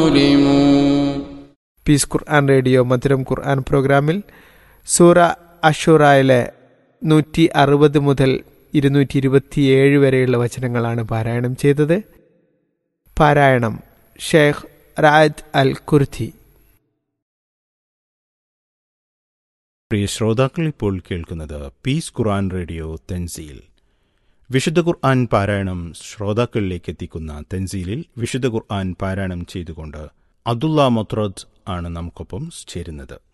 ظلموا piece ഖുർആൻ radio മധുരം ഖുർആൻ പ്രോഗ്രാമിൽ സൂറ അഷുറായിലെ നൂറ്റി അറുപത് മുതൽ ഇരുന്നൂറ്റി ഇരുപത്തിയേഴ് വരെയുള്ള വചനങ്ങളാണ് പാരായണം ചെയ്തത് പാരായണം ഷെയ്ഖ് റായത്ത് അൽ കുർത്തി പ്രിയ ശ്രോതാക്കൾ ഇപ്പോൾ കേൾക്കുന്നത് പീസ് ഖുർആൻ റേഡിയോ തെൻസീൽ വിശുദ്ധ ഖുർആൻ പാരായണം ശ്രോതാക്കളിലേക്ക് എത്തിക്കുന്ന തെൻസീലിൽ വിശുദ്ധ ഖുർആൻ പാരായണം ചെയ്തുകൊണ്ട് അബ്ദുള്ള മൊത്രദ് ആണ് നമുക്കൊപ്പം ചേരുന്നത്